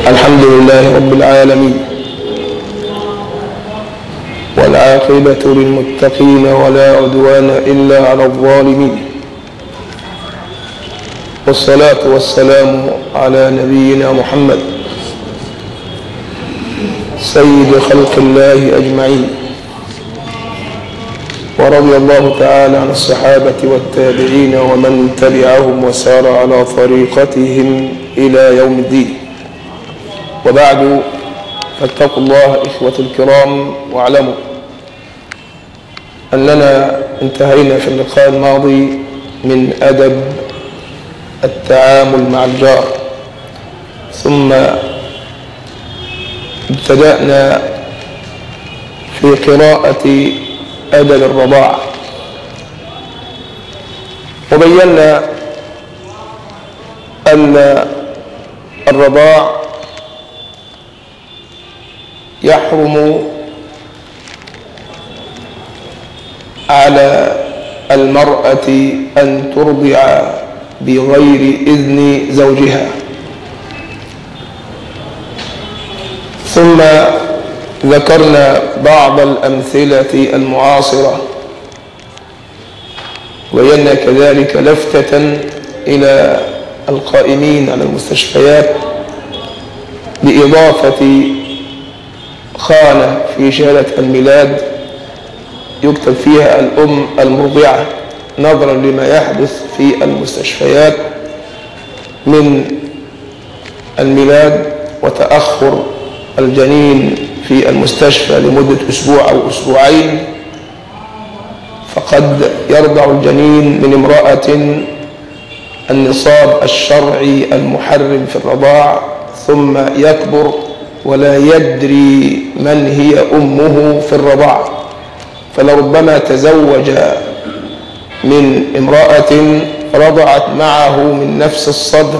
الحمد لله رب العالمين والعاقبة للمتقين ولا عدوان إلا على الظالمين والصلاة والسلام على نبينا محمد سيد خلق الله أجمعين ورضي الله تعالى عن الصحابة والتابعين ومن تبعهم وسار على طريقتهم إلى يوم الدين وبعد فاتقوا الله إخوة الكرام واعلموا أننا انتهينا في اللقاء الماضي من أدب التعامل مع الجار ثم ابتدأنا في قراءة أدب الرضاعة وبينا أن الرضاع يحرم على المرأة أن ترضع بغير إذن زوجها ثم ذكرنا بعض الأمثلة المعاصرة وبينا كذلك لفتة إلى القائمين على المستشفيات بإضافة خانة في شهادة الميلاد يكتب فيها الأم المرضعة نظرا لما يحدث في المستشفيات من الميلاد وتأخر الجنين في المستشفى لمدة أسبوع أو أسبوعين فقد يرضع الجنين من امرأة النصاب الشرعي المحرم في الرضاع ثم يكبر ولا يدري من هي أمه في الرضاع فلربما تزوج من امرأة رضعت معه من نفس الصدر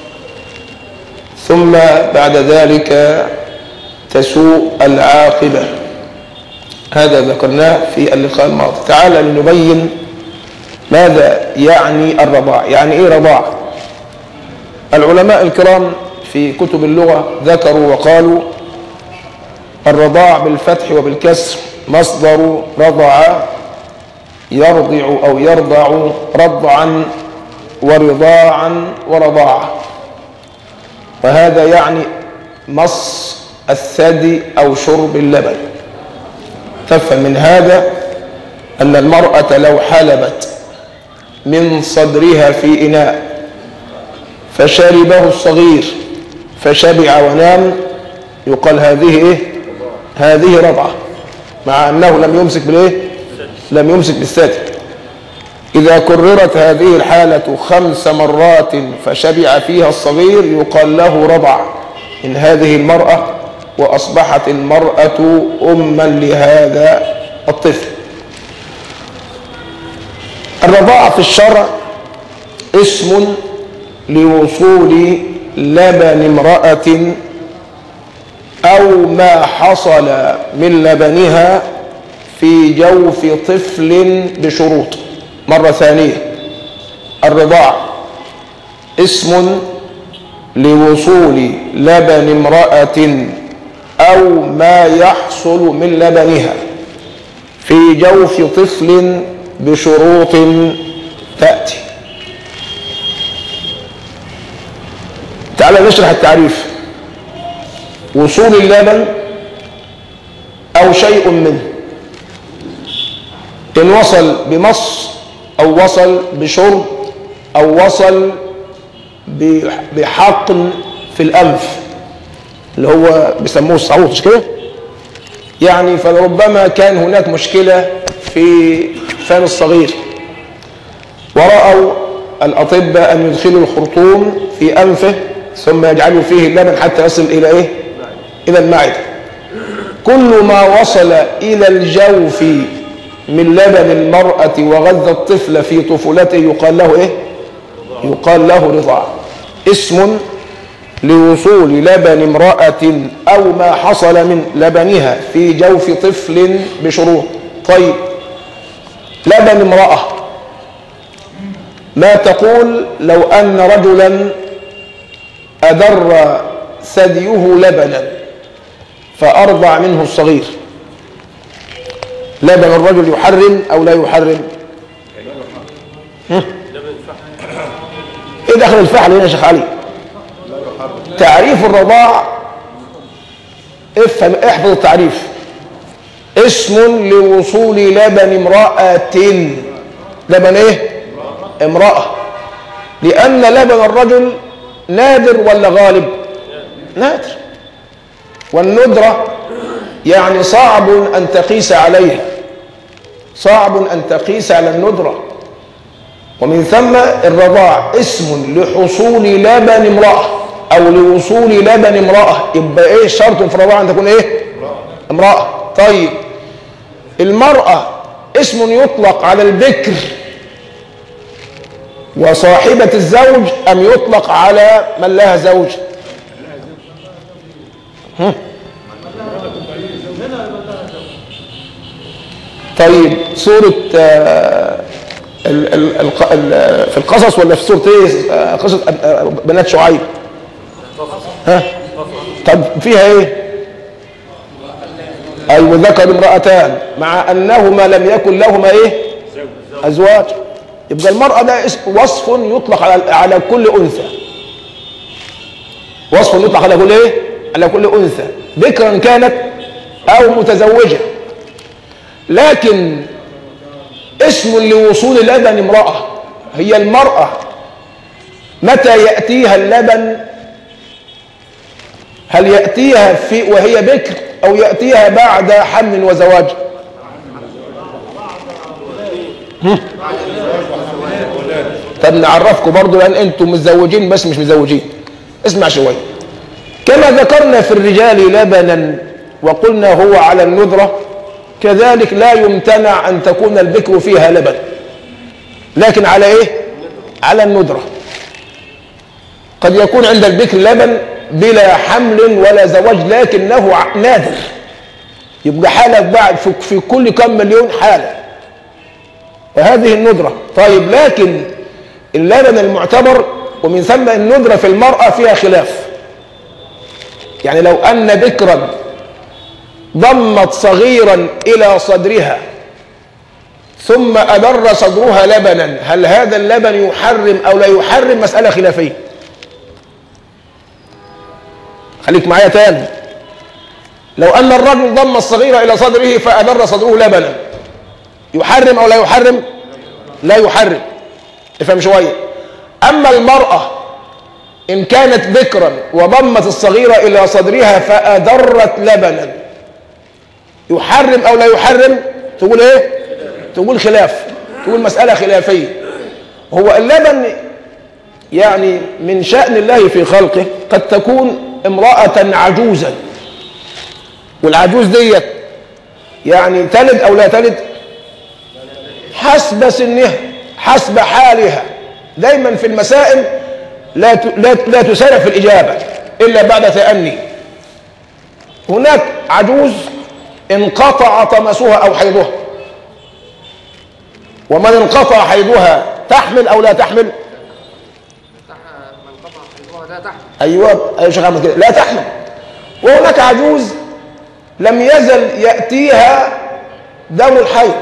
ثم بعد ذلك تسوء العاقبة هذا ذكرناه في اللقاء الماضي تعال لنبين ماذا يعني الرضاع يعني ايه رضاع العلماء الكرام في كتب اللغة ذكروا وقالوا الرضاع بالفتح وبالكسر مصدر رضع يرضع أو يرضع رضعا ورضاعا ورضاعة وهذا يعني مص الثدي أو شرب اللبن تفهم من هذا أن المرأة لو حلبت من صدرها في إناء فشربه الصغير فشبع ونام يقال هذه إيه؟ هذه رضعة مع أنه لم يمسك بالإيه؟ لم يمسك بالثدي إذا كررت هذه الحالة خمس مرات فشبع فيها الصغير يقال له رضع من هذه المرأة وأصبحت المرأة أما لهذا الطفل الرضاعة في الشرع اسم لوصول لبن امرأة أو ما حصل من لبنها في جوف طفل بشروط مرة ثانية الرضاع اسم لوصول لبن امرأة أو ما يحصل من لبنها في جوف طفل بشروط تأتي تعال نشرح التعريف وصول اللبن أو شيء منه إن وصل بمص أو وصل بشرب أو وصل بحقن في الأنف اللي هو بيسموه الصعوط مش كده يعني فلربما كان هناك مشكلة في فم الصغير ورأوا الأطباء أن يدخلوا الخرطوم في أنفه ثم يجعلوا فيه اللبن حتى يصل إلى إيه؟ إلى المعدة كل ما وصل إلى الجوف من لبن المرأة وغذى الطفل في طفولته يقال له إيه؟ يقال له رضاع اسم لوصول لبن امرأة أو ما حصل من لبنها في جوف طفل بشروط طيب لبن امرأة ما تقول لو أن رجلا أدر ثديه لبنا فأرضع منه الصغير لبن الرجل يحرم أو لا يحرم هم؟ ايه دخل الفحل هنا يا شيخ علي تعريف الرضاع افهم احفظ التعريف اسم لوصول لبن امرأة لبن ايه امرأة لأن لبن الرجل نادر ولا غالب نادر والندرة يعني صعب أن تقيس عليها صعب أن تقيس على الندرة ومن ثم الرضاع اسم لحصول لبن امرأة أو لوصول لبن امرأة يبقى إيه شرط في الرضاعة أن تكون إيه امرأة طيب المرأة اسم يطلق على البكر وصاحبة الزوج أم يطلق على من لها زوج هم؟ طيب سورة آه، ال- ال- الق- ال- في القصص ولا في سورة ايه آه، قصة آه، بنات شعيب ها طب فيها ايه ايوه ذكر امرأتان مع انهما لم يكن لهما ايه ازواج يبقى المرأة ده اسم وصف يطلق على على كل انثى وصف يطلق على كل ايه على كل انثى ذكرا كانت او متزوجه لكن اسم لوصول لبن امرأة هي المرأة متى يأتيها اللبن هل يأتيها في وهي بكر أو يأتيها بعد حمل وزواج هم؟ طب نعرفكم برضو لأن أنتم متزوجين بس مش متزوجين اسمع شوية كما ذكرنا في الرجال لبنا وقلنا هو على الندرة كذلك لا يمتنع أن تكون البكر فيها لبن لكن على إيه؟ على الندرة قد يكون عند البكر لبن بلا حمل ولا زواج لكنه ع- نادر يبقى حالة بعد في- في كل كم مليون حالة وهذه الندرة طيب لكن اللبن المعتبر ومن ثم الندرة في المرأة فيها خلاف يعني لو أن بكرا ضمت صغيرا إلى صدرها ثم أدر صدرها لبنا هل هذا اللبن يحرم أو لا يحرم مسألة خلافية خليك معايا تاني لو أن الرجل ضم الصغير إلى صدره فأدر صدره لبنا يحرم أو لا يحرم لا يحرم افهم شوية أما المرأة إن كانت بكرا وضمت الصغيرة إلى صدرها فأدرت لبنا يحرم أو لا يحرم تقول إيه تقول خلاف تقول مسألة خلافية هو اللبن يعني من شأن الله في خلقه قد تكون امرأة عجوزا والعجوز ديت يعني تلد أو لا تلد حسب سنها حسب حالها دايما في المسائل لا ت- لا لا تسارع في الإجابة إلا بعد تأني هناك عجوز انقطع طمسها أو حيضها ومن انقطع حيضها تحمل أو لا تحمل تحت من قطع حيضها لا تحت أيوة أيوة شيخ أحمد كده لا تحمل وهناك عجوز لم يزل يأتيها دم الحيض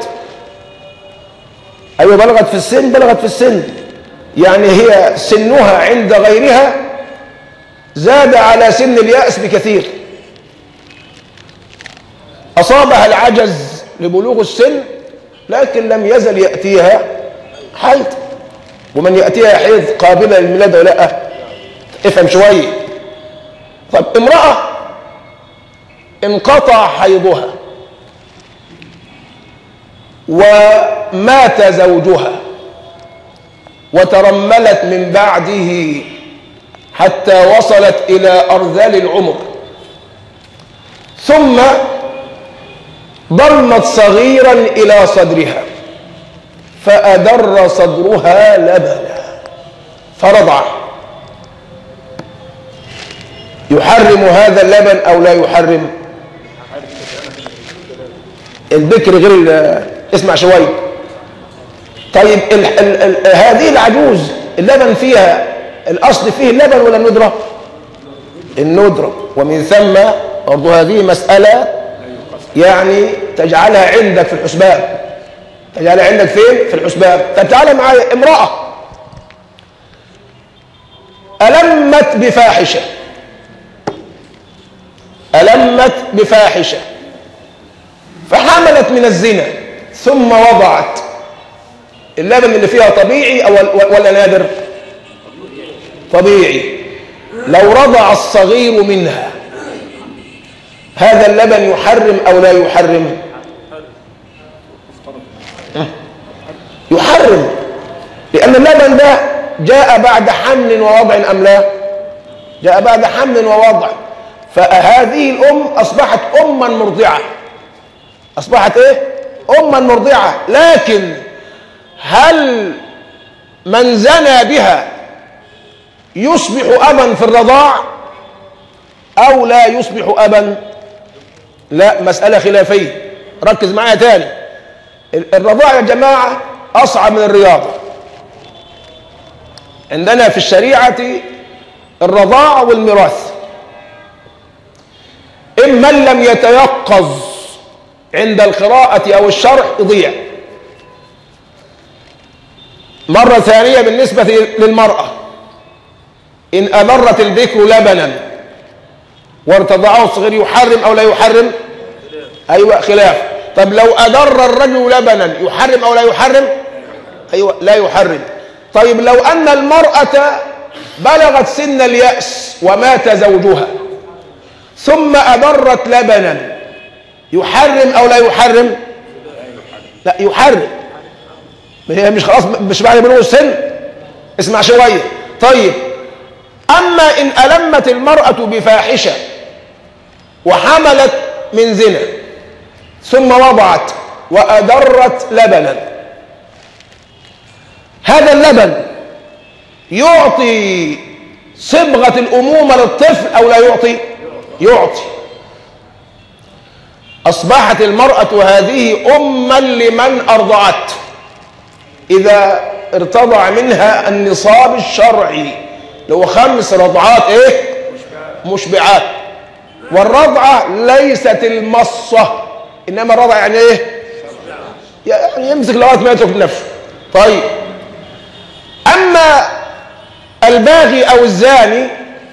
أيوة بلغت في السن بلغت في السن يعني هي سنها عند غيرها زاد على سن اليأس بكثير أصابها العجز لبلوغ السن لكن لم يزل يأتيها حيض ومن يأتيها حيض قابلة للميلاد ولا لا افهم شوية طب امرأة انقطع حيضها ومات زوجها وترملت من بعده حتى وصلت إلى أرذل العمر ثم ضمت صغيرا إلى صدرها فأدر صدرها لبنا فرضع يحرم هذا اللبن أو لا يحرم البكر غير ال- اسمع شوية طيب ال ال ال هذه العجوز اللبن فيها الأصل فيه اللبن ولا الندرة الندرة ومن ثم برضه هذه مسألة يعني تجعلها عندك في الحسبان تجعلها عندك فين في الحسبان طب تعالى معايا امرأة ألمت بفاحشة ألمت بفاحشة فحملت من الزنا ثم وضعت اللبن اللي فيها طبيعي أو ولا نادر طبيعي لو رضع الصغير منها هذا اللبن يحرم أو لا يحرم يحرم لأن اللبن ده جاء بعد حمل ووضع أم لا جاء بعد حمل ووضع فهذه الأم أصبحت أما مرضعة أصبحت إيه أما مرضعة لكن هل من زنى بها يصبح أبا في الرضاع أو لا يصبح أبا لا مسألة خلافية ركز معايا تاني الرضاع يا جماعة أصعب من الرياضة عندنا في الشريعة الرضاع والميراث إما من لم يتيقظ عند القراءة أو الشرح يضيع مرة ثانية بالنسبة للمرأة إن أمرت البكر لبنا وارتضعه الصغير يحرم أو لا يحرم أيوة خلاف طب لو أدر الرجل لبنا يحرم أو لا يحرم أيوة لا يحرم طيب لو أن المرأة بلغت سن اليأس ومات زوجها ثم أدرت لبنا يحرم أو لا يحرم لا يحرم هي مش خلاص مش بعد بلوغ السن اسمع شوية طيب أما إن ألمت المرأة بفاحشة وحملت من زنا ثم وضعت وأدرت لبنا هذا اللبن يعطي صبغة الأمومة للطفل أو لا يعطي يعطي أصبحت المرأة هذه أما لمن أرضعت إذا ارتضع منها النصاب الشرعي لو خمس رضعات إيه مشبعات والرضعة ليست المصة إنما الرضعة يعني إيه يعني يمسك لغاية ما يترك نفسه طيب أما الباغي أو الزاني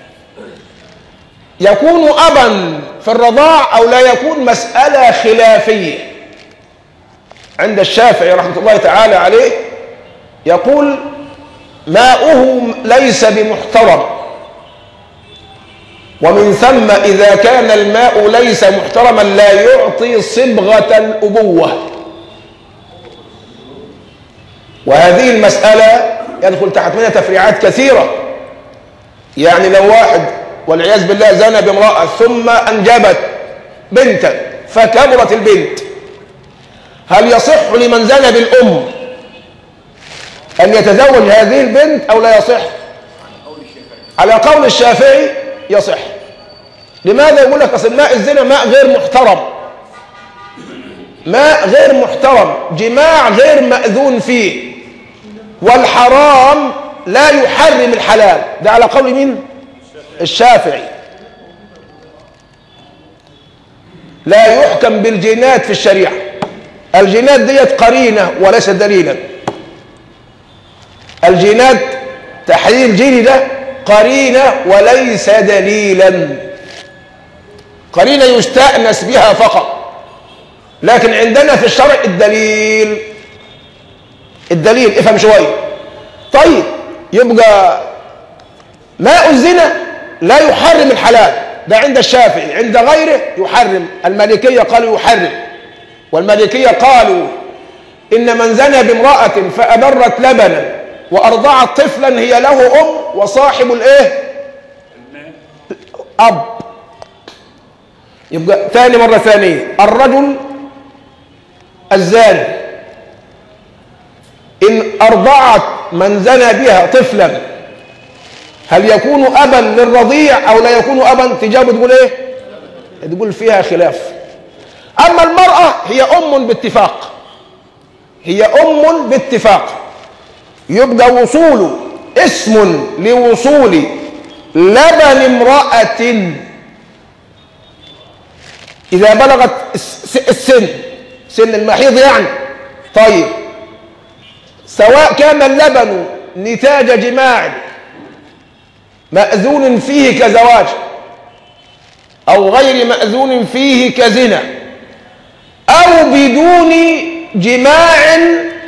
يكون أبا في الرضاع أو لا يكون مسألة خلافية عند الشافعي رحمة الله تعالى عليه يقول ماؤه ليس بمحترم ومن ثم إذا كان الماء ليس محترما لا يعطي صبغة الأبوة وهذه المسألة يدخل تحت منها تفريعات كثيرة يعني لو واحد والعياذ بالله زنى بامرأة ثم أنجبت بنتا فكبرت البنت هل يصح لمن زنى بالأم أن يتزوج هذه البنت أو لا يصح على قول الشافعي يصح لماذا يقول لك أصل ماء الزنا ماء غير محترم ماء غير محترم جماع غير مأذون فيه والحرام لا يحرم الحلال ده على قول مين الشافعي لا يحكم بالجينات في الشريعة الجينات ديت قرينة وليس دليلا الجينات تحليل جيني ده قرينة وليس دليلا قرينة يستأنس بها فقط لكن عندنا في الشرع الدليل الدليل افهم شوية طيب يبقى ماء الزنا لا يحرم الحلال ده عند الشافعي عند غيره يحرم المالكية قالوا يحرم والمالكية قالوا إن من زنى بامرأة فأدرت لبنا وأرضعت طفلا هي له أم وصاحب الإيه أب يبقى ثاني مرة ثانية الرجل الزاني إن أرضعت من زنى بها طفلا هل يكون أبا للرضيع أو لا يكون أبا تجاوب تقول إيه تقول فيها خلاف أما المرأة هي أم باتفاق هي أم باتفاق يبقى وصول اسم لوصول لبن امرأة إذا بلغت الس- السن سن المحيض يعني طيب سواء كان اللبن نتاج جماع مأذون فيه كزواج أو غير مأذون فيه كزنا أو بدون جماع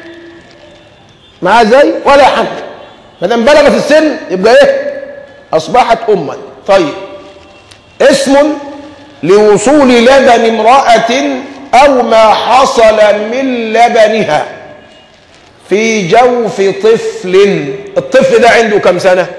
مع زي ولا حمل ما دام بلغت السن يبقى ايه اصبحت اما طيب اسم لوصول لبن امراه او ما حصل من لبنها في جوف طفل الطفل ده عنده كم سنه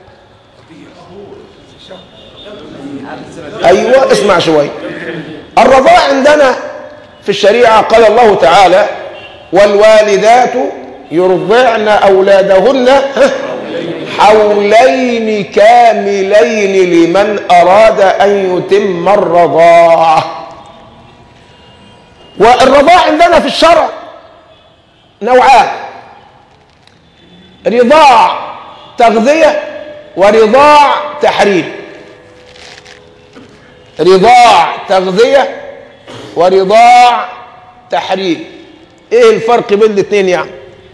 ايوه اسمع شوي الرضاع عندنا في الشريعه قال الله تعالى والوالدات يرضعن اولادهن ها، حولين كاملين لمن اراد ان يتم الرضاعه والرضاع عندنا في الشرع نوعان رضاع تغذيه ورضاع تحريم رضاع تغذيه ورضاع تحريم ايه الفرق بين الاثنين يعني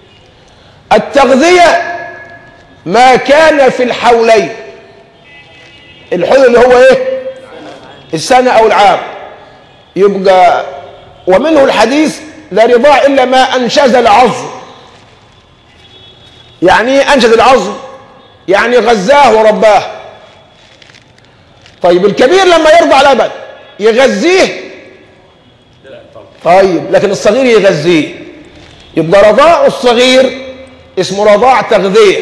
التغذيه ما كان في الحولين الحول اللي هو ايه السنه او العام يبقى ومنه الحديث لا رضاع الا ما انشز العظم يعني ايه انشز العظم يعني غذاه ورباه طيب الكبير لما يرضع لبن يغذيه طيب لكن الصغير يغذيه يبقى رضاع الصغير اسمه رضاع تغذيه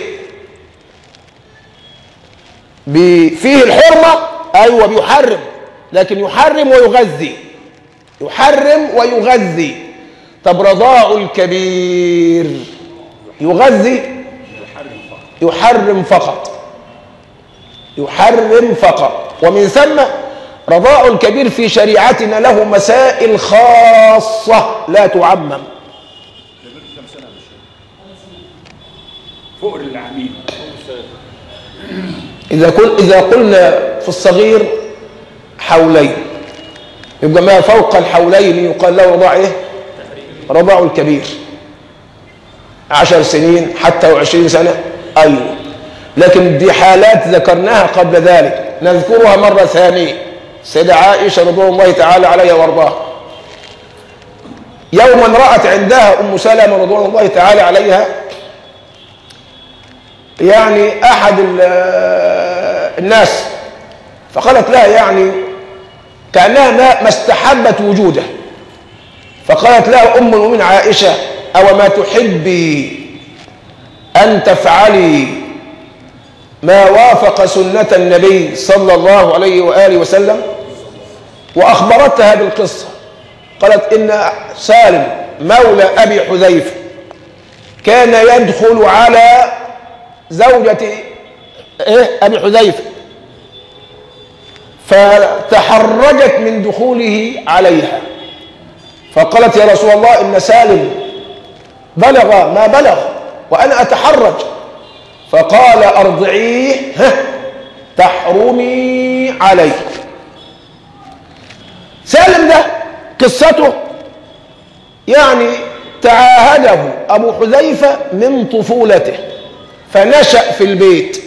بي- فيه الحرمه ايوه بيحرم لكن يحرم ويغذي يحرم ويغذي طب رضاع الكبير يغذي يحرم فقط يحرم فقط ومن ثم رضاع الكبير في شريعتنا له مسائل خاصة لا تعمم فوق العميد إذا قل إذا قلنا في الصغير حولين يبقى ما فوق الحولين يقال له رضاع إيه؟ رضاع الكبير عشر سنين حتى وعشرين سنة أيوة لكن دي حالات ذكرناها قبل ذلك نذكرها مرة ثانية سيدة عائشة رضوان الله تعالى عليها وارضاها يوما رأت عندها أم سلمة رضوان الله تعالى عليها يعني أحد ال- الناس فقالت لها يعني كأنها ما ما استحبت وجوده فقالت لها أم المؤمنين عائشة أو ما تحبي أن تفعلي ما وافق سنة النبي صلى الله عليه وآله وسلم وأخبرتها بالقصة قالت إن سالم مولى أبي حذيفة كان يدخل على زوجة إيه أبي حذيفة فتحرجت من دخوله عليها فقالت يا رسول الله إن سالم بلغ ما بلغ وأنا أتحرج فقال أرضعيه ها تحرمي عليه سالم ده قصته يعني تعاهده أبو حذيفة من طفولته فنشأ في البيت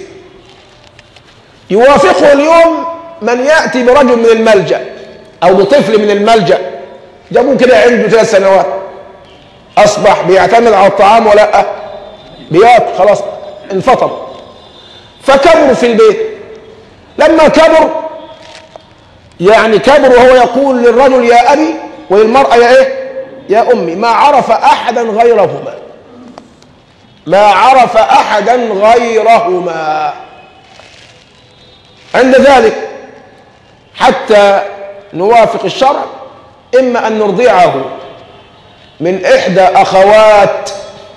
يوافقه اليوم من يأتي برجل من الملجأ أو بطفل من الملجأ جابوه كده عنده ثلاث سنوات أصبح بيعتمد على الطعام ولا لأ بياكل خلاص انفطر فكبروا في البيت لما كبر يعني كبر وهو يقول للرجل يا أبي وللمرأة يا إيه يا أمي ما عرف أحدا غيرهما ما عرف أحدا غيرهما عند ذلك حتى نوافق الشرع إما أن نرضعه من إحدى أخوات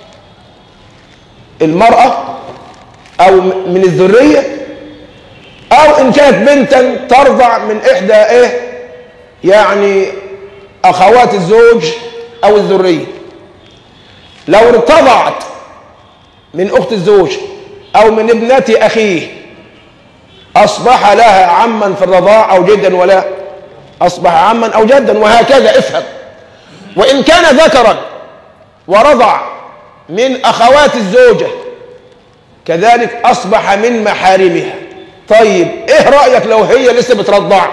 المرأة أو من الذرية أو إن كانت بنتا ترضع من إحدى إيه يعني أخوات الزوج أو الذرية لو ارتضعت من أخت الزوج أو من ابنة أخيه أصبح لها عما في الرضاع أو جدا ولا أصبح عما أو جدا وهكذا افهم وإن كان ذكرا ورضع من أخوات الزوجة كذلك أصبح من محارمها طيب إيه رأيك لو هي لسه بترضع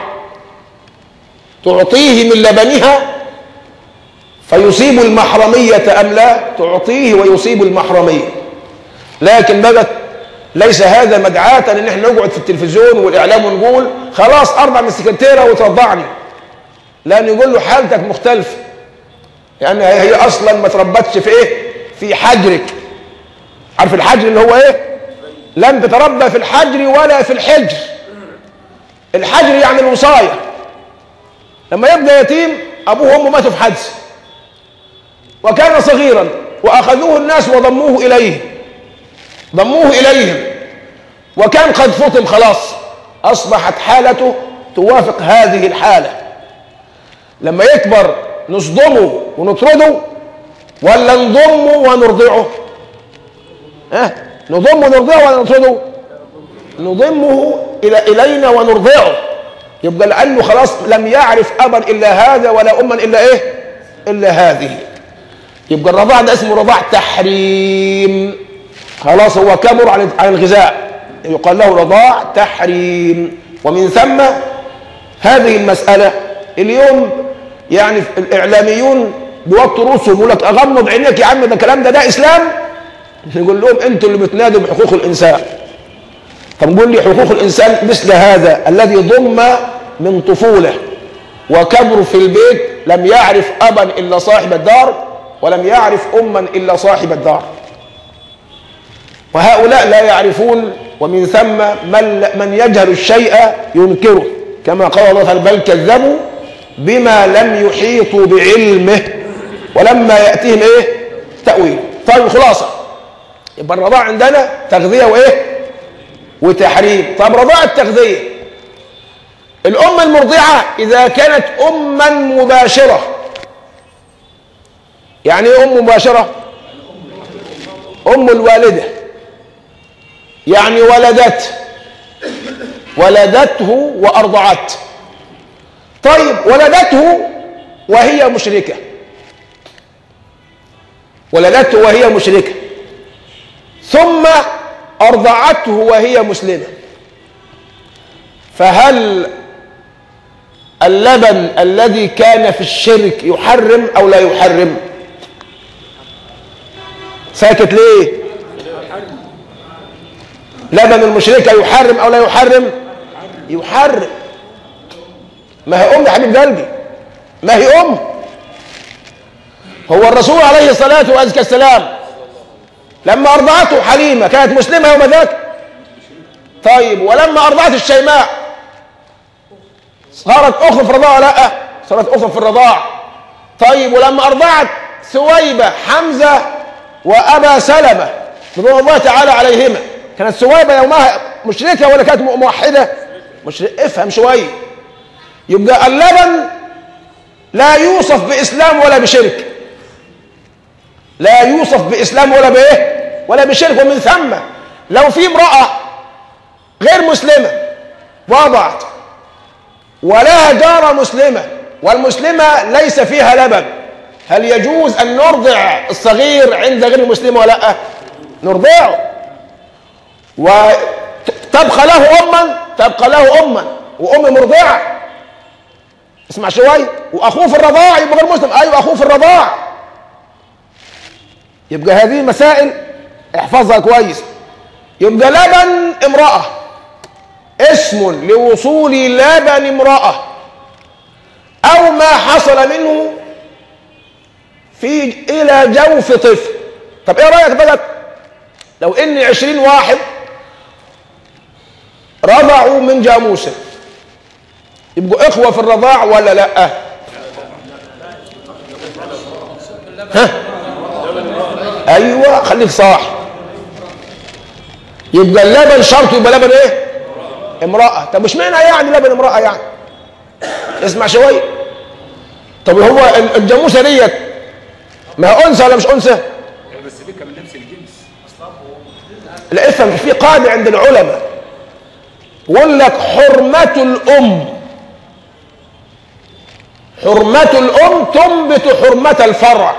تعطيه من لبنها فيصيب المحرمية أم لا تعطيه ويصيب المحرمية لكن بقت ليس هذا مدعاة ان احنا نقعد في التلفزيون والاعلام ونقول خلاص اربع من السكرتيره وترضعني لان يقول له حالتك مختلفه لان هي هي اصلا ما تربتش في ايه في حجرك عارف الحجر اللي هو ايه لم تتربى في الحجر ولا في الحجر الحجر يعني الوصايه لما يبقى يتيم ابوه وامه ماتوا في حادثه وكان صغيرا واخذوه الناس وضموه اليه ضموه اليهم وكان قد فطم خلاص اصبحت حالته توافق هذه الحاله لما يكبر نصدمه ونطرده ولا نضمه ونرضعه ها نضمه ونرضعه ولا نطرده نضمه الى الينا ونرضعه يبقى لانه خلاص لم يعرف ابا الا هذا ولا اما الا ايه الا هذه يبقى الرضاع ده اسمه رضاع تحريم خلاص هو كبر عن عن الغذاء يقال له رضاع تحريم ومن ثم هذه المسألة اليوم يعني الإعلاميون بيوطوا رؤوسهم يقول لك أغمض عينيك يا عم ده الكلام ده ده إسلام نقول لهم أنتوا اللي بتنادوا بحقوق الإنسان طب قول لي حقوق الإنسان مثل هذا الذي ضم من طفولة وكبر في البيت لم يعرف أبا إلا صاحب الدار ولم يعرف أما إلا صاحب الدار وهؤلاء لا يعرفون ومن ثم من, من يجهل الشيء ينكره كما قال الله تعالى بل كذبوا بما لم يحيطوا بعلمه ولما يأتيهم ايه تأويل طيب خلاصة يبقى الرضاع عندنا تغذية وايه وتحريم طب رضاع التغذية الأم المرضعة إذا كانت أما مباشرة يعني ايه أم مباشرة أم الوالدة يعني ولدت ولدته وأرضعت طيب ولدته وهي مشركة ولدته وهي مشركة ثم أرضعته وهي مسلمة فهل اللبن الذي كان في الشرك يحرم أو لا يحرم ساكت ليه لبن المشركة يحرم أو لا يحرم يحرم ما هي أم يا حبيب قلبي ما هي أم هو الرسول عليه الصلاة والسلام لما أرضعته حليمة كانت مسلمة يوم ذاك طيب ولما أرضعت الشيماء صارت أخرى في الرضاعة لا صارت أخرى في الرضاعة طيب ولما أرضعت ثويبة حمزة وأبا سلمة رضوان الله تعالى عليهما كانت ثويبة يومها مشركة ولا كانت موحدة مشرك افهم شوية يبقى اللبن لا يوصف بإسلام ولا بشرك لا يوصف بإسلام ولا بإيه ولا بشرك ومن ثم لو في امرأة غير مسلمة وضعت ولها جارة مسلمة والمسلمة ليس فيها لبن هل يجوز أن نرضع الصغير عند غير المسلمة ولا لا نرضعه وتبقى له أما تبقى له أما وأم مرضعة اسمع شوية وأخوه في الرضاع يبقى غير مسلم أيوة أخوه في الرضاع يبقى هذه مسائل احفظها كويس يبقى لبن امرأة اسم لوصول لبن امرأة أو ما حصل منه في إلى جوف طفل طب إيه رأيك بقى لو إن عشرين واحد رضعوا من جاموسة يبقوا إخوة في الرضاع ولا لأ ها أيوة خليك صاح يبقى اللبن شرط يبقى لبن إيه امرأة طب مش معنى يعني لبن امرأة يعني اسمع شوية طب هو الجاموسة ديت ما هي أنثى ولا مش أنثى بس دي كان من نفس الجنس لا افهم في قاعدة عند العلماء يقول لك حرمة الأم حرمة الأم تنبت حرمة الفرع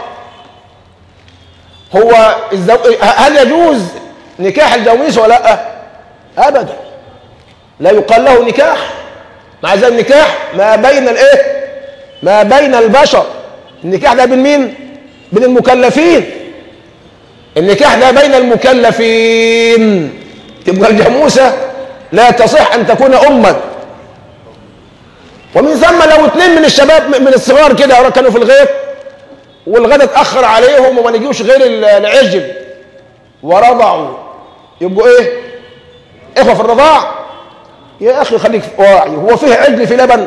هو الزو... هل يجوز نكاح الجويس ولا لا ابدا لا يقال له نكاح مع ذلك النكاح ما بين الايه ما بين البشر النكاح ده بين مين بين المكلفين النكاح ده بين المكلفين تبقى الجاموسه لا تصح ان تكون اما ومن ثم لو اثنين من الشباب من الصغار كده كانوا في الغيط والغدا اتاخر عليهم وما نجيوش غير العجل ورضعوا يبقوا ايه اخوه في الرضاع يا اخي خليك واعي هو فيه عجل في لبن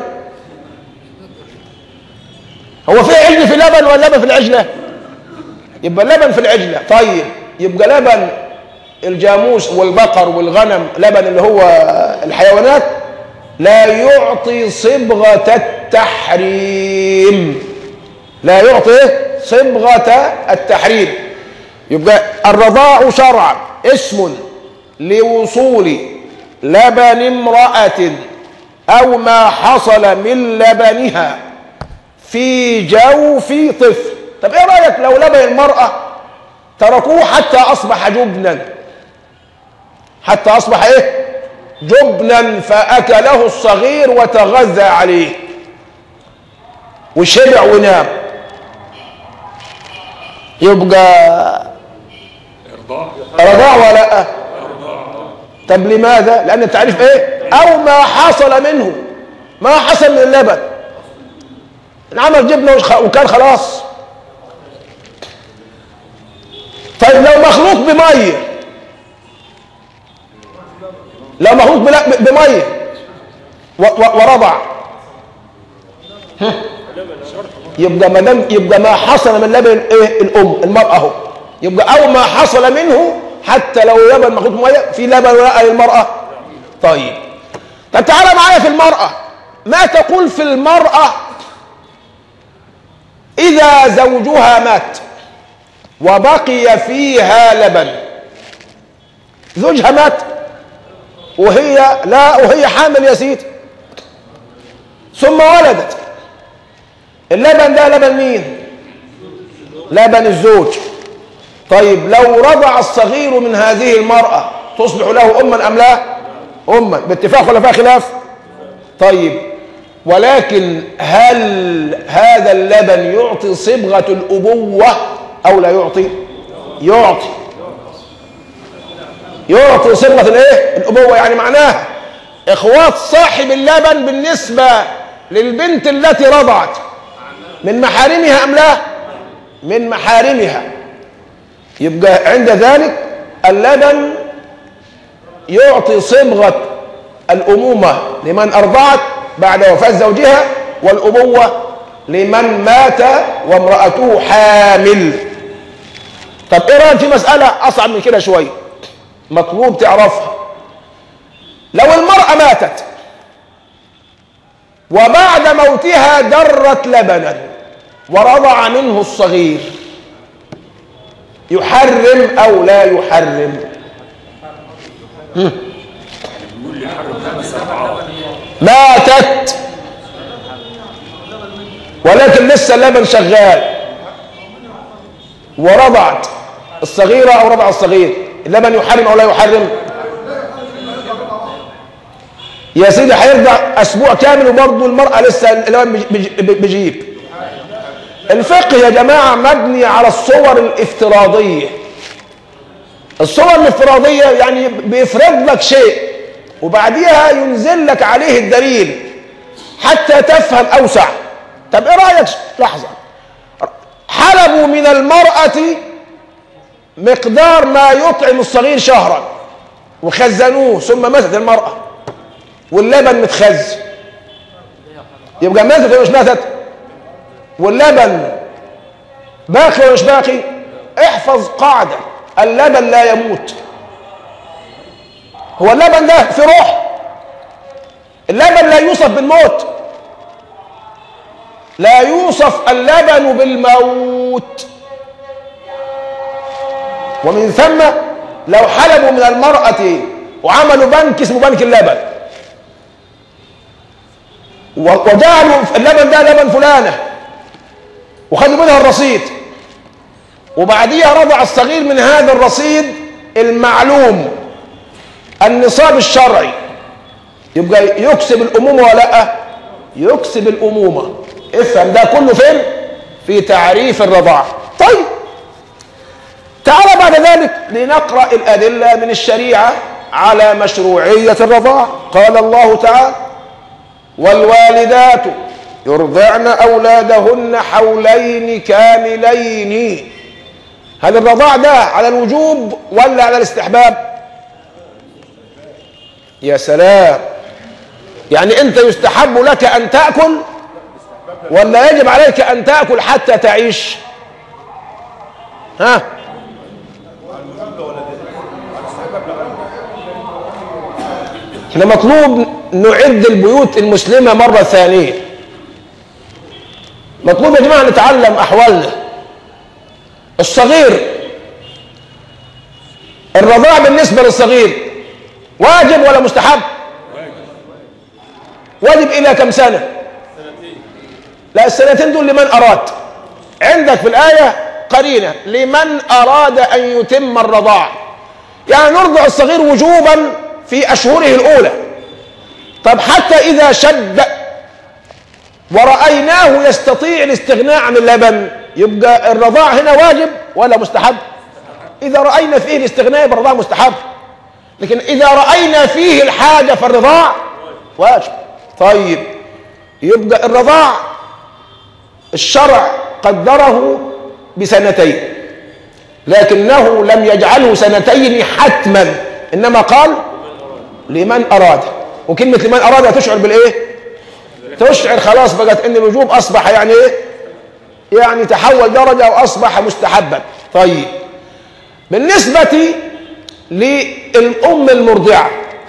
هو فيه عجل في لبن ولا لبن في العجله يبقى اللبن في العجله طيب يبقى لبن الجاموس والبقر والغنم لبن اللي هو الحيوانات لا يعطي صبغه التحريم لا يعطي صبغة التحريم يبقى الرضاع شرعا اسم لوصول لبن امرأة أو ما حصل من لبنها في جوف طفل طب ايه رأيك لو لبن المرأة تركوه حتى أصبح جبنا حتى أصبح ايه جبنا فأكله الصغير وتغذى عليه وشبع ونام يبقى رضاع ولا لا طب لماذا لان التعريف ايه او ما حصل منه ما حصل من اللبن انعمل جبنه وكان خلاص طيب لو مخلوط بميه لو مخلوط بميه ورضع يبقى ما دام يبقى ما حصل من لبن ايه الام المراه اهو يبقى او ما حصل منه حتى لو لبن مخلوط ميه في لبن ولا للمراه طيب طب تعالى معايا في المراه ما تقول في المراه اذا زوجها مات وبقي فيها لبن زوجها مات وهي لا وهي حامل يا سيدي ثم ولدت اللبن ده لبن مين لبن الزوج طيب لو رضع الصغير من هذه المرأة تصبح له أما أم لا أما باتفاق ولا فيها خلاف طيب ولكن هل هذا اللبن يعطي صبغة الأبوة أو لا يعطي يعطي يعطي صبغة الايه الأبوة يعني معناها إخوات صاحب اللبن بالنسبة للبنت التي رضعت من محارمها أم لا من محارمها يبقى عند ذلك اللبن يعطي صبغة الأمومة لمن أرضعت بعد وفاة زوجها والأبوة لمن مات وامرأته حامل طب ايه رايك في مسألة أصعب من كده شوية مطلوب تعرفها لو المرأة ماتت وبعد موتها درت لبنا ورضع منه الصغير يحرم او لا يحرم هم. ماتت ولكن لسه اللبن شغال ورضعت الصغيرة أو رضع الصغير اللبن يحرم أو لا يحرم يا سيدي هيرضع أسبوع كامل وبرضه المرأة لسه اللبن بيجيب الفقه يا جماعة مبني على الصور الافتراضية الصور الافتراضية يعني بيفرض لك شيء وبعديها ينزل لك عليه الدليل حتى تفهم أوسع طب ايه رأيك لحظة حلبوا من المرأة مقدار ما يطعم الصغير شهرا وخزنوه ثم ماتت المرأة واللبن متخزن يبقى ماتت ولا مش ماتت واللبن باقي ولا مش باقي احفظ قاعدة اللبن لا يموت هو اللبن ده في روح اللبن لا يوصف بالموت لا يوصف اللبن بالموت ومن ثم لو حلبوا من المرأة وعملوا بنك اسمه بنك اللبن و- وجعلوا اللبن ده لبن فلانة وخدوا منها الرصيد وبعديها رضع الصغير من هذا الرصيد المعلوم النصاب الشرعي يبقى يكسب الأمومة ولا لا يكسب الأمومة افهم ده كله فين في تعريف الرضاعة طيب تعال بعد ذلك لنقرأ الأدلة من الشريعة على مشروعية الرضاعة قال الله تعالى والوالدات يرضعن أولادهن حولين كاملين هل الرضاع ده على الوجوب ولا على الاستحباب يا سلام يعني انت يستحب لك ان تاكل ولا يجب عليك ان تاكل حتى تعيش ها احنا مطلوب نعد البيوت المسلمه مره ثانيه مطلوب يا جماعه نتعلم احوالنا الصغير الرضاع بالنسبه للصغير واجب ولا مستحب واجب الى كم سنه لا السنتين دول لمن اراد عندك في الايه قرينه لمن اراد ان يتم الرضاعه يعني نرضع الصغير وجوبا في اشهره الاولى طب حتى اذا شد ورأيناه يستطيع الاستغناء عن اللبن يبقى الرضاع هنا واجب ولا مستحب إذا رأينا فيه الاستغناء يبقى الرضاع مستحب لكن إذا رأينا فيه الحاجة فالرضاع واجب طيب يبقى الرضاع الشرع قدره بسنتين لكنه لم يجعله سنتين حتما إنما قال لمن أراد وكلمة لمن أراد تشعر بالإيه تشعر خلاص بقت ان الوجوب اصبح يعني ايه يعني تحول درجه واصبح مستحبا طيب بالنسبه للام المرضعه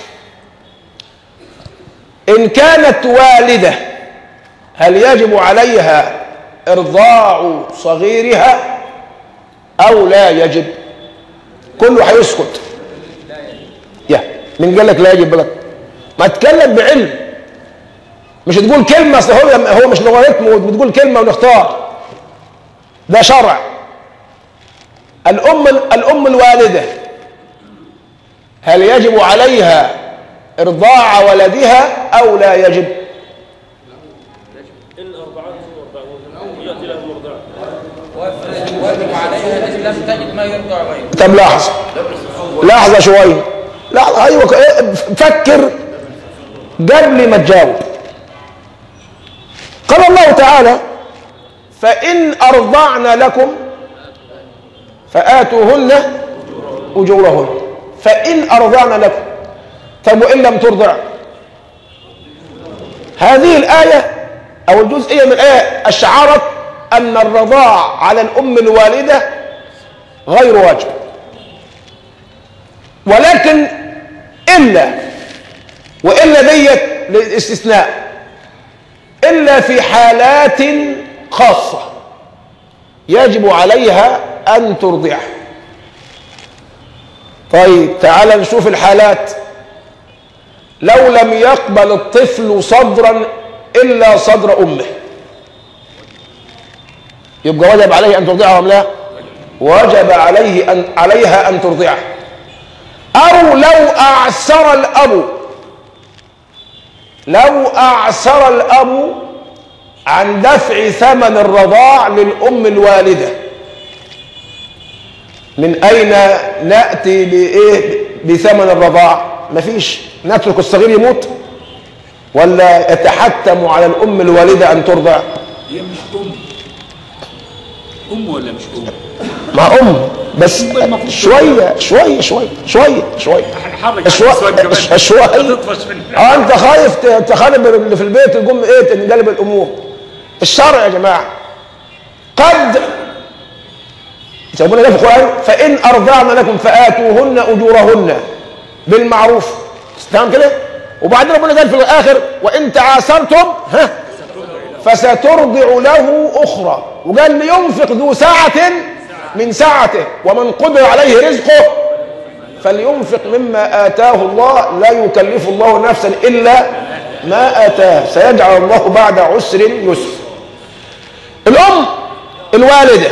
ان كانت والده هل يجب عليها ارضاع صغيرها او لا يجب كله هيسكت يا من قال لك لا يجب لك ما تكلم بعلم مش تقول كلمة اصل هو هو مش لغويتم وبتقول كلمة ونختار ده شرع الأم الأم الوالدة هل يجب عليها إرضاع ولدها أو لا يجب؟ إن أرضعته وأرضعوه يأتي له مرضع واجب عليها إن لم تجد ما يرضع غيره طب لحظة لحظة شوية لحظة أيوة إيه، فكر قبل ما تجاوب قال الله تعالى فإن أرضعن لكم فآتوهن أجورهن فإن أرضعن لكم طب وإن لم ترضع هذه الآية أو الجزئية من الآية أشعرت أن الرضاع على الأم الوالدة غير واجب ولكن إلا وإلا ديت للاستثناء إلا في حالات خاصة يجب عليها أن ترضع طيب تعال نشوف الحالات لو لم يقبل الطفل صدرا إلا صدر أمه يبقى وجب عليه أن ترضعه أم لا وجب عليه أن عليها أن ترضعه أو لو أعسر الأب لو أعسر الأب عن دفع ثمن الرضاع للأم الوالدة من أين نأتي بإيه بثمن الرضاع مفيش نترك الصغير يموت ولا يتحتم على الأم الوالدة أن ترضع هي مش ام ام ولا مش ام ما أم بس المفروض شوية شوية شوية شوية شوية حرك شوية شوية تطفش من اه انت خايف ت- تخرب اللي في البيت تقوم ايه تنقلب الامور الشرع يا جماعه قد يسمونه ده في القران فان ارضعن لكم فاتوهن اجورهن بالمعروف تمام كده وبعدين ربنا قال في الاخر وان تعاسرتم ها فسترضع له اخرى وقال لينفق ذو سعه من سعته ومن قدر عليه رزقه فلينفق مما آتاه الله لا يكلف الله نفسا إلا ما اتاه سيجعل الله بعد عسر يسر الام الوالده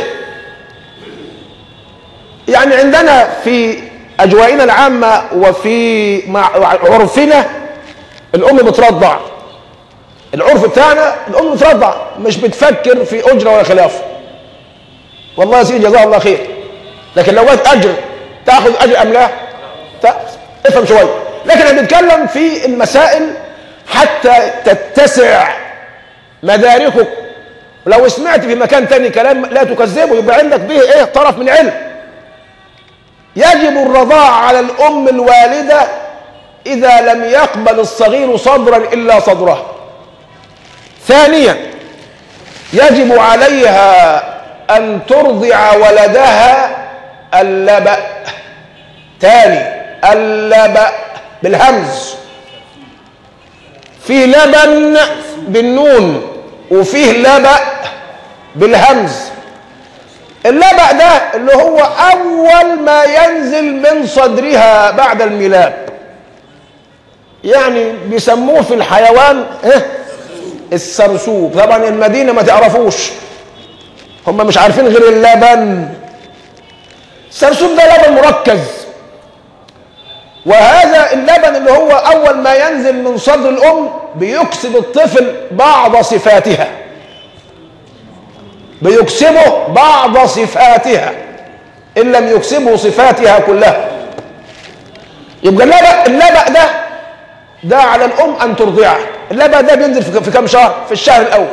يعني عندنا في اجوائنا العامه وفي مع عرفنا الام بترضع العرف بتاعنا الام بترضع مش بتفكر في اجره ولا خلافه والله يا سيدي جزاه الله خير لكن لو جت اجر تاخذ اجر ام لا؟ تا- افهم شويه لكن انا بنتكلم في المسائل حتى تتسع مداركك ولو سمعت في مكان تاني كلام لا تكذبه يبقى عندك به ايه طرف من علم يجب الرضاع على الام الوالده اذا لم يقبل الصغير صدرا الا صدرها ثانيا يجب عليها ان ترضع ولدها اللبأ تاني اللبأ بالهمز في لبن بالنون وفيه لبأ بالهمز اللبأ ده اللي هو أول ما ينزل من صدرها بعد الميلاد يعني بيسموه في الحيوان إيه؟ السرسوب طبعا المدينة ما تعرفوش هم مش عارفين غير اللبن السرسوب ده لبن مركز وهذا اللبن اللي هو أول ما ينزل من صدر الأم بيكسب الطفل بعض صفاتها بيكسبه بعض صفاتها إن لم يكسبه صفاتها كلها يبقى اللبن اللبن ده ده على الأم أن ترضعه اللبن ده بينزل في في كم شهر؟ في الشهر الأول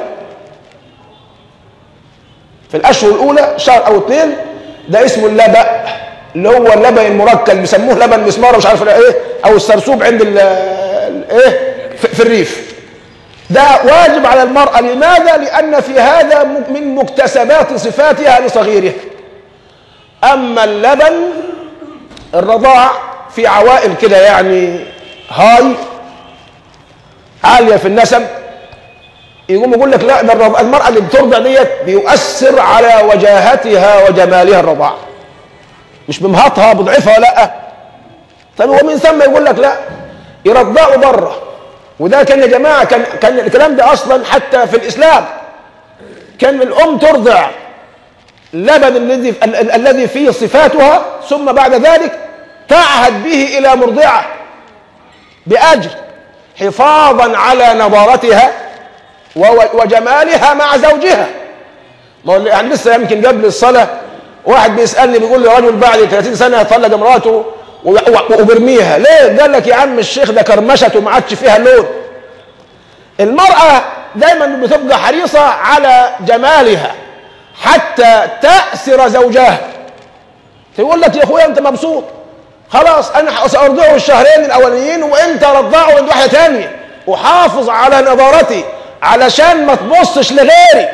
في الأشهر الأولى شهر أو اثنين ده اسمه اللبأ اللي هو اللبن المركز بيسموه لبن مسمار مش عارف ايه او السرسوب عند ال- ال- ايه في, في الريف ده واجب على المرأة لماذا؟ لأن في هذا م- من مكتسبات صفاتها لصغيرها أما اللبن الرضاع في عوائل كده يعني هاي عالية في النسب يقوم يقول لك لا ده الرض- المرأة اللي بترضع ديت بيؤثر على وجاهتها وجمالها الرضاع مش بمهاتها بضعفها لا طب ومن ثم يقول لك لا يرضعوا بره وده كان يا جماعه كان كان الكلام ده اصلا حتى في الاسلام كان الام ترضع اللبن الذي ال- ال- الذي فيه صفاتها ثم بعد ذلك تعهد به الى مرضعه باجر حفاظا على نضارتها و- وجمالها مع زوجها ما هو يعني لسه يمكن قبل الصلاه واحد بيسالني بيقول لي رجل بعد 30 سنه يطلق امراته و- و- وبرميها ليه؟ قال لك يا عم الشيخ ده كرمشت وما عادش فيها لون المراه دايما بتبقى حريصه على جمالها حتى تاسر زوجها تقول لك يا اخويا انت مبسوط خلاص انا سارضعه الشهرين الاولانيين وانت رضعه عند واحده ثانيه وحافظ على نضارتي علشان ما تبصش لغيري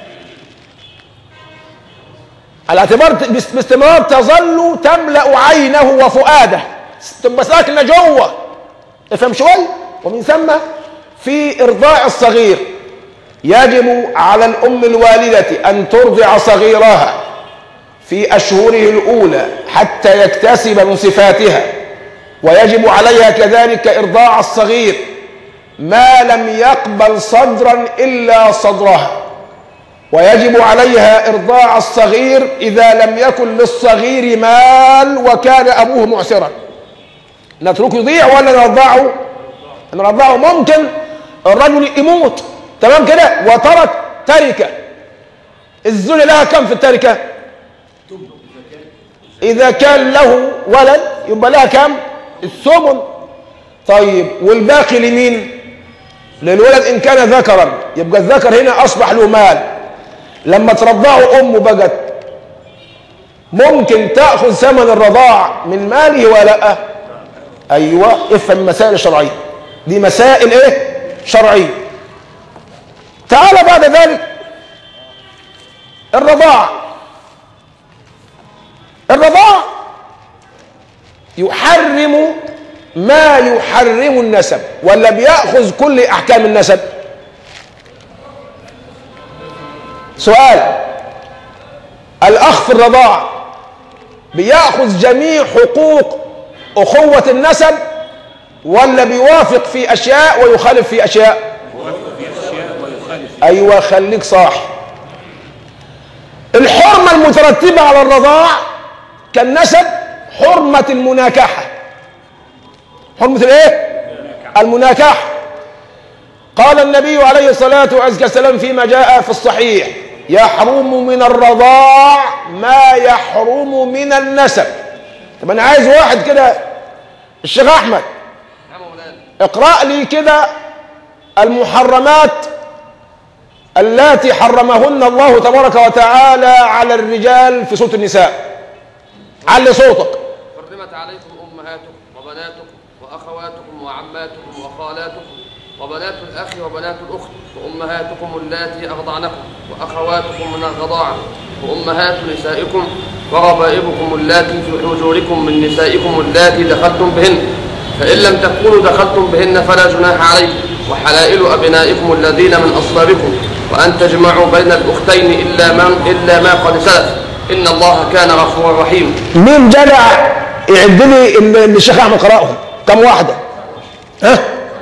على اعتبار بس- باستمرار تظل تملا عينه وفؤاده تبقى ساكنه جوه افهم شوي ومن ثم في ارضاع الصغير يجب على الام الوالده ان ترضع صغيرها في اشهره الاولى حتى يكتسب من صفاتها ويجب عليها كذلك ارضاع الصغير ما لم يقبل صدرا الا صدرها ويجب عليها ارضاع الصغير اذا لم يكن للصغير مال وكان ابوه معسرا نتركه يضيع ولا نرضعه نرضعه ممكن الرجل يموت تمام كده وترك تركه الذل لها كم في التركه اذا كان له ولد يبقى لها كم الثمن طيب والباقي لمين للولد ان كان ذكرا يبقى الذكر هنا اصبح له مال لما ترضعه امه بقت ممكن تاخذ ثمن الرضاع من ماله ولا لا ايوه افهم المسائل الشرعيه دي مسائل ايه شرعيه تعال بعد ذلك الرضاع الرضاع يحرم ما يحرم النسب ولا بياخذ كل احكام النسب سؤال الاخ في الرضاع بياخذ جميع حقوق اخوه النسب ولا بيوافق في اشياء ويخالف في اشياء ايوه خليك صاحي الحرمه المترتبه على الرضاع كالنسب حرمه المناكحه حرمه الايه المناكحه قال النبي عليه الصلاه والسلام فيما جاء في الصحيح يحرم من الرضاع ما يحرم من النسب طب انا عايز واحد كده الشيخ احمد نعم يا مولانا اقرا لي كده المحرمات اللاتي حرمهن الله تبارك وتعالى على الرجال في سوره النساء علي صوتك حرمت عليكم أمهاتكم وبناتكم وأخواتكم وعماتكم وخالاتكم وبنات الأخ وبنات الأخت وأمهاتكم اللاتي أرضعنكم وأخواتكم من الرضاعة وأمهات نسائكم وربائبكم اللاتي في حجوركم من نسائكم اللاتي دخلتم بهن فإن لم تكونوا دخلتم بهن فلا جناح عليكم وحلائل أبنائكم الذين من أصلابكم وأن تجمعوا بين الأختين إلا ما إلا ما قد سلف إن الله كان غفورا رحيما مين جدع يعد لي اللي اللي الشيخ احمد قراهم كم واحده ها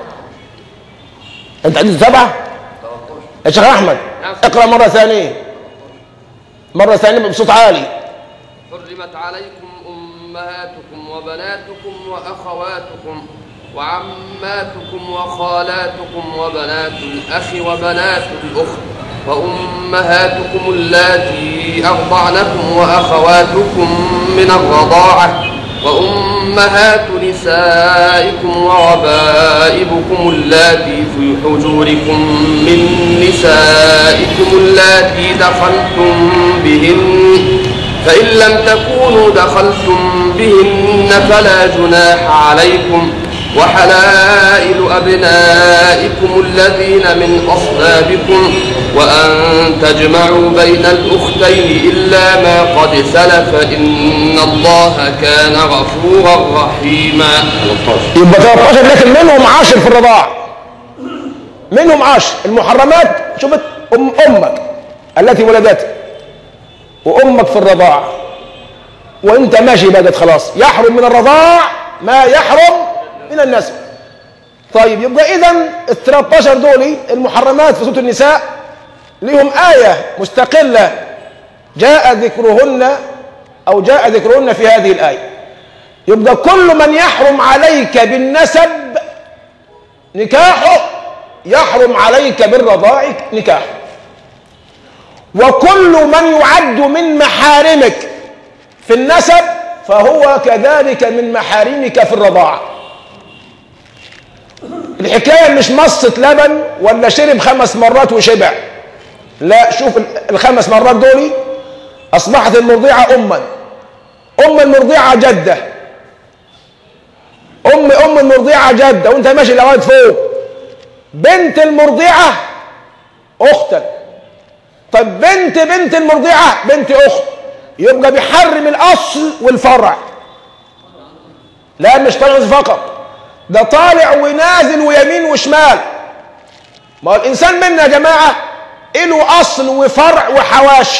انت عندك سبعه يا شيخ احمد اقرا مره ثانيه مره ثانيه بصوت عالي حرمت عليكم أمهاتكم وبناتكم وأخواتكم وعماتكم وخالاتكم وبنات الأخ وبنات الأخت وأمهاتكم اللاتي أرضعنكم وأخواتكم من الرضاعة وأمهات نسائكم وربائبكم اللاتي في حجوركم من نسائكم اللاتي دخلتم بهن فإن لم تكونوا دخلتم بهن فلا جناح عليكم وحلائل أبنائكم الذين من أصلابكم وأن تجمعوا بين الأختين إلا ما قد سلف إن الله كان غفورا رحيما يبقى 13 لكن منهم عاشر في الرضاعة منهم عاشر المحرمات شوفت أم أمك التي ولدتك وأمك في الرضاعة وأنت ماشي بقت خلاص يحرم من الرضاع ما يحرم من النسب طيب يبقى إذا ال 13 دول المحرمات في سورة النساء لهم آية مستقلة جاء ذكرهن أو جاء ذكرهن في هذه الآية يبقى كل من يحرم عليك بالنسب نكاحه يحرم عليك بالرضاع نكاحه وكل من يعد من محارمك في النسب فهو كذلك من محارمك في الرضاعة الحكاية مش مصة لبن ولا شرب خمس مرات وشبع لا شوف الخمس مرات دول أصبحت المرضعة أما أم المرضعة جدة أم أم المرضعة جدة وأنت ماشي لغاية فوق بنت المرضعة أختا طب بنت بنت المرضعة بنت أخت يبقى بيحرم الأصل والفرع لا مش طالع فقط ده طالع ونازل ويمين وشمال ما هو الإنسان منا يا جماعة له أصل وفرع وحواشي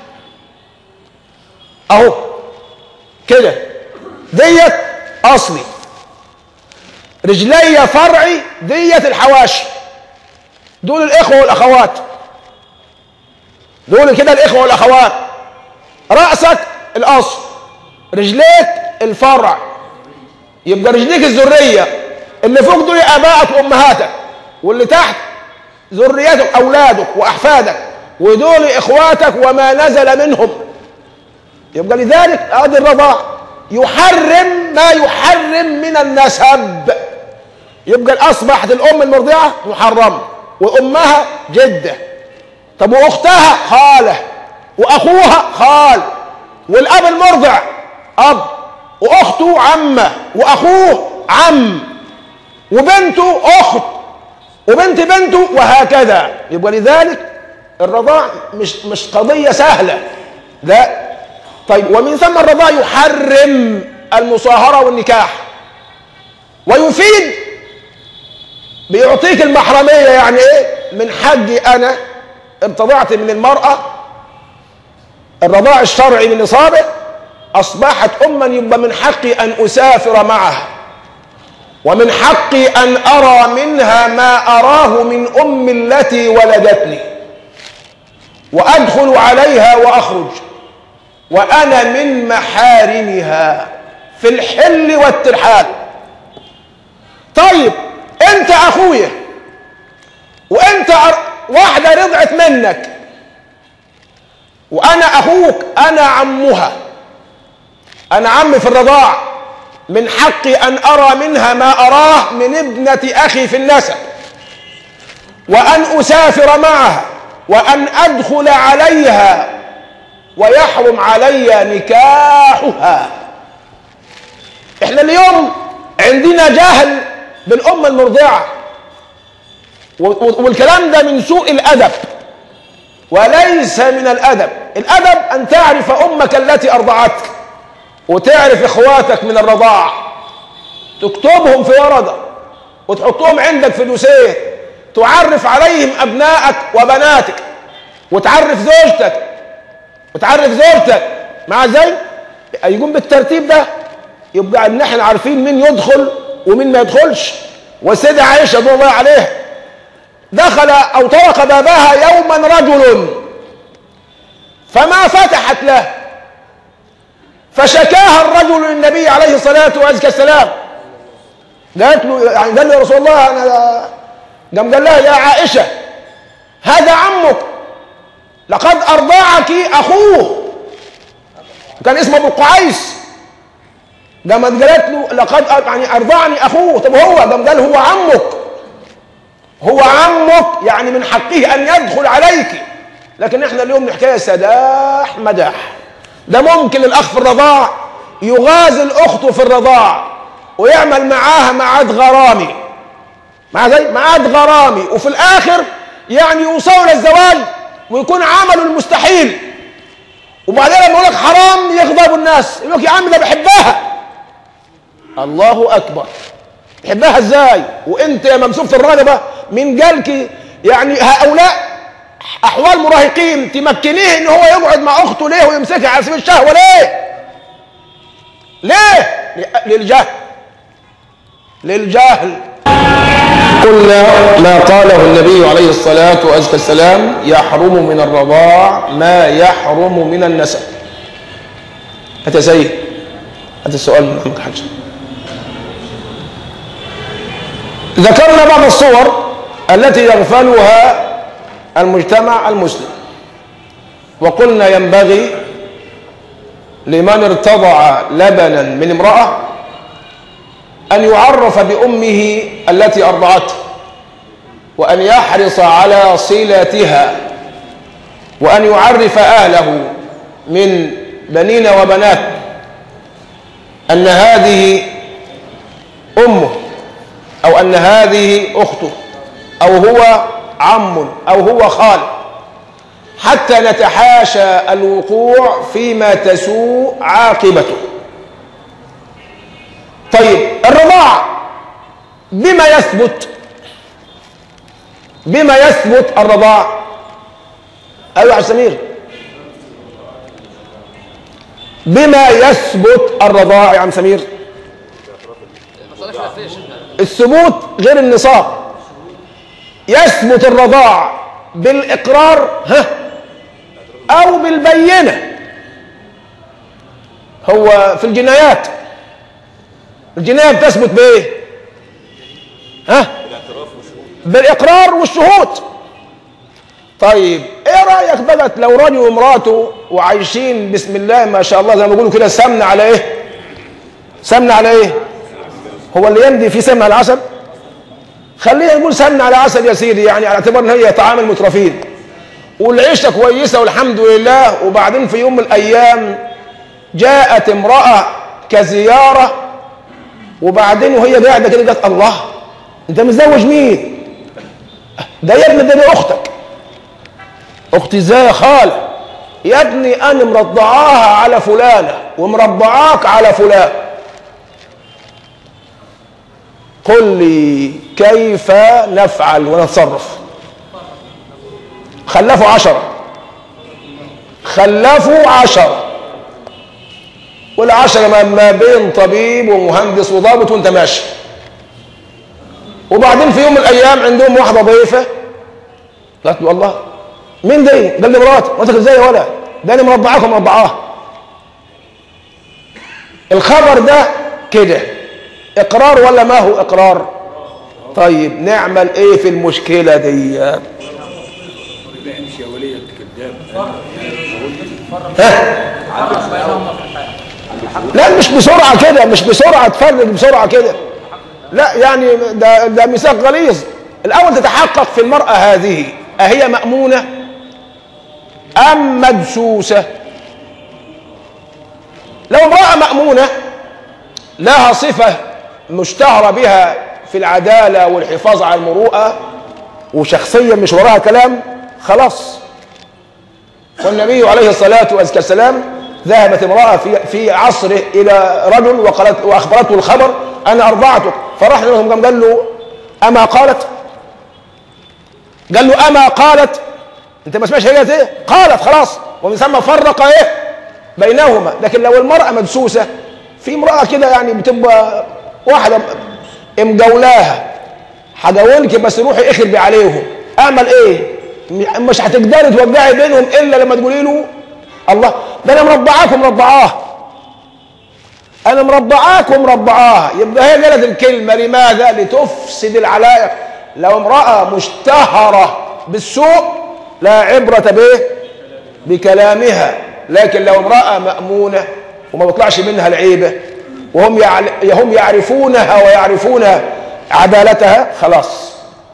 أهو كده ديت أصلي رجلي فرعي ديت الحواشي دول الإخوة والأخوات دول كده الإخوة والأخوات رأسك الأصل رجليك الفرع يبقى رجليك الذرية اللي فوق دول آبائك وأمهاتك واللي تحت ذريتك أولادك وأحفادك ودول إخواتك وما نزل منهم يبقى لذلك هذه الرضاع يحرم ما يحرم من النسب يبقى أصبحت الأم المرضعة محرمة وأمها جدة طب وأختها خالة وأخوها خال والأب المرضع أب وأخته عمة وأخوه عم وبنته أخت وبنت بنته وهكذا يبقى لذلك الرضاع مش مش قضية سهلة لا طيب ومن ثم الرضاع يحرم المصاهرة والنكاح ويفيد بيعطيك المحرمية يعني ايه من حقي انا ارتضعت من المرأة الرضاع الشرعي من نصابه اصبحت اما يبقى من حقي ان اسافر معها ومن حقي أن أرى منها ما أراه من أم التي ولدتني وأدخل عليها وأخرج وأنا من محارمها في الحل والترحال طيب أنت أخويا وأنت أر- واحدة رضعت منك وأنا أخوك أنا عمها أنا عمي في الرضاع من حقي أن أرى منها ما أراه من ابنة أخي في النسب وأن أسافر معها وأن أدخل عليها ويحرم علي نكاحها احنا اليوم عندنا جهل بالأم المرضعة و- و- والكلام ده من سوء الأدب وليس من الأدب الأدب أن تعرف أمك التي أرضعتك وتعرف إخواتك من الرضاعة تكتبهم في ورقة وتحطهم عندك في دوسيه تعرف عليهم أبنائك وبناتك وتعرف زوجتك وتعرف زوجتك مع زي يقوم بالترتيب ده يبقى ان احنا عارفين مين يدخل ومين ما يدخلش والسيدة عائشة رضي الله عليها دخل او طرق بابها يوما رجل فما فتحت له فشكاها الرجل للنبي عليه الصلاة والسلام قالت له يعني قال له يا رسول الله انا قام قال لها يا عائشة هذا عمك لقد أرضعك أخوه كان اسمه أبو قعيس قامت قالت له لقد أر- يعني أرضعني أخوه طب هو قام قال هو عمك هو عمك يعني من حقه أن يدخل عليك لكن احنا اليوم نحكيها سداح مداح ده ممكن الأخ في الرضاع يغازل أخته في الرضاع ويعمل معاها ميعاد غرامي مع زي ميعاد غرامي وفي الآخر يعني يوصلوا للزواج ويكون عملوا المستحيل وبعدين لما يقول لك حرام يغضبوا الناس يقول لك يا عم ده بحبها الله اكبر تحبها ازاي وانت يا ممسوك في الرغبه من قالك يعني هؤلاء احوال مراهقين تمكنيه ان هو يقعد مع اخته ليه ويمسكها على سبيل الشهوه ليه ليه للجهل للجهل قلنا ما قاله النبي عليه الصلاة والسلام يحرم من الرضاع ما يحرم من النسب هذا سيد هذا السؤال من عمك حاج ذكرنا بعض الصور التي يغفلها المجتمع المسلم وقلنا ينبغي لمن ارتضع لبنا من امرأة أن يعرف بأمه التي أرضعته وأن يحرص على صلتها وأن يعرف أهله من بنين وبنات أن هذه أمه أو أن هذه أخته أو هو عم أو هو خال حتى نتحاشى الوقوع فيما تسوء عاقبته طيب الرضاع بما يثبت بما يثبت الرضاع ايوه يا عبد سمير بما يثبت الرضاع يا عم سمير المسألة خلافية شيخنا الثبوت غير النصاب يثبت الرضاع بالإقرار ها أو بالبينة هو في الجنايات الجناية بتثبت بإيه؟ ها؟ بالإقرار والشهود طيب ايه رأيك بقى لو رجل ومراته وعايشين بسم الله ما شاء الله زي ما بيقولوا كده سمن على ايه؟ سمن على ايه؟ هو اللي يمضي في سمن على العسل؟ خلينا نقول سمن على عسل يا سيدي يعني على اعتبار ان هي طعام المترفين والعيشه كويسه والحمد لله وبعدين في يوم من الايام جاءت امراه كزياره وبعدين وهي قاعده كده قالت الله انت متزوج مين؟ ده يا ابني ده دي اختك اختي ازاي يا خاله؟ يا ابني انا مرضعاها على فلانه ومربعاك على فلان قل لي كيف نفعل ونتصرف خلفوا عشرة خلفوا عشرة والعشرة ما- ما بين طبيب ومهندس وضابط وانت ماشي وبعدين في يوم من الايام عندهم واحده ضيفه قالت له والله مين دي؟ قال لي مراتي مراتك ازاي يا ولا؟ ده انا مربعاكم مربعاه الخبر ده كده اقرار ولا ما هو اقرار؟ طيب نعمل ايه في المشكله دي؟ لا مش بسرعه كده مش بسرعه تفرج بسرعه كده لا يعني ده ده ميثاق غليظ الاول تتحقق في المراه هذه اهي مامونه ام مدسوسه لو امراه مامونه لها صفه مشتهره بها في العداله والحفاظ على المروءه وشخصيه مش وراها كلام خلاص والنبي عليه الصلاه والسلام ذهبت امراه في في عصره الى رجل وقالت واخبرته الخبر انا ارضعتك فراح لهم قام قال له اما قالت قال له اما قالت انت ما سمعتش هي قالت ايه قالت خلاص ومن ثم فرق ايه بينهما لكن لو المراه مدسوسه في امراه كده يعني بتبقى واحده مجولاها هجولك بس روحي اخربي عليهم اعمل ايه مش هتقدري توجعي بينهم الا لما تقولي له الله ده انا مربعاكم مربعاه انا مربعاكم مربعاه يبقى هي قالت الكلمه لماذا لتفسد العلائق لو امراه مشتهره بالسوء لا عبره به بكلامها لكن لو امراه مامونه وما بيطلعش منها العيبه وهم يعل... هم يعرفونها ويعرفون عدالتها خلاص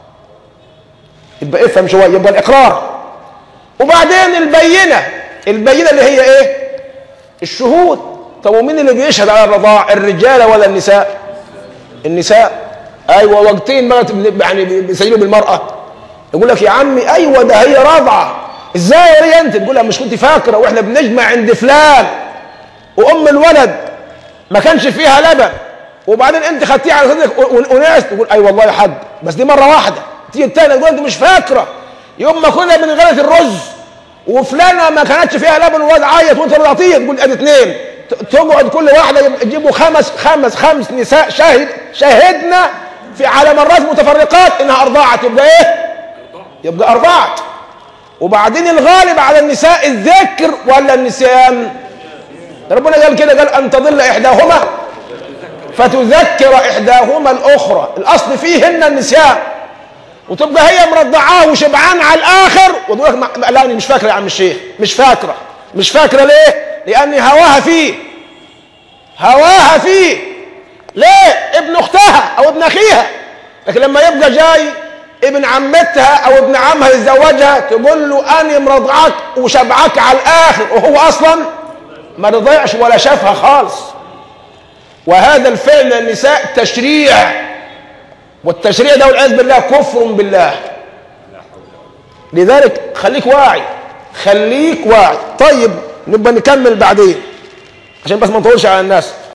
يبقى افهم شويه يبقى الاقرار وبعدين البينه البينه اللي هي ايه الشهود طب ومين اللي بيشهد على الرضاع الرجال ولا النساء النساء ايوه وقتين بقى يعني بيسجلوا بالمراه يقول لك يا عمي ايوه ده هي راضعه ازاي يا انت تقول لها مش كنت فاكره واحنا بنجمع عند فلان وام الولد ما كانش فيها لبن وبعدين انت خدتيه على صدرك وناس تقول اي والله يا حاج بس دي مره واحده تيجي التانية تقول انت مش فاكره يوم ما كنا بنغلط الرز وفلانه ما كانتش فيها لبن والواد عيط وانت رضعتيه تقول ادي اثنين تقعد كل واحده يجيبوا خمس خمس خمس نساء شاهد شاهدنا في على مرات متفرقات انها ارضعت يبقى ايه؟ يبقى ارضعت وبعدين الغالب على النساء الذكر ولا النسيان؟ ربنا قال كده قال ان تضل احداهما فتذكر احداهما الاخرى الاصل فيهن النسيان وتبقى هي مرضعاه وشبعان على الاخر وتقول لك لا انا مش فاكره يا عم الشيخ مش فاكره مش فاكره ليه؟ لان هواها فيه هواها فيه ليه؟ ابن اختها او ابن اخيها لكن لما يبقى جاي ابن عمتها او ابن عمها يتزوجها تقول له انا مرضعك وشبعك على الاخر وهو اصلا ما رضيعش ولا شافها خالص وهذا الفعل للنساء تشريع والتشريع ده والعياذ بالله كفر بالله لذلك خليك واعي خليك واعي طيب نبقى نكمل بعدين عشان بس ما نطولش على الناس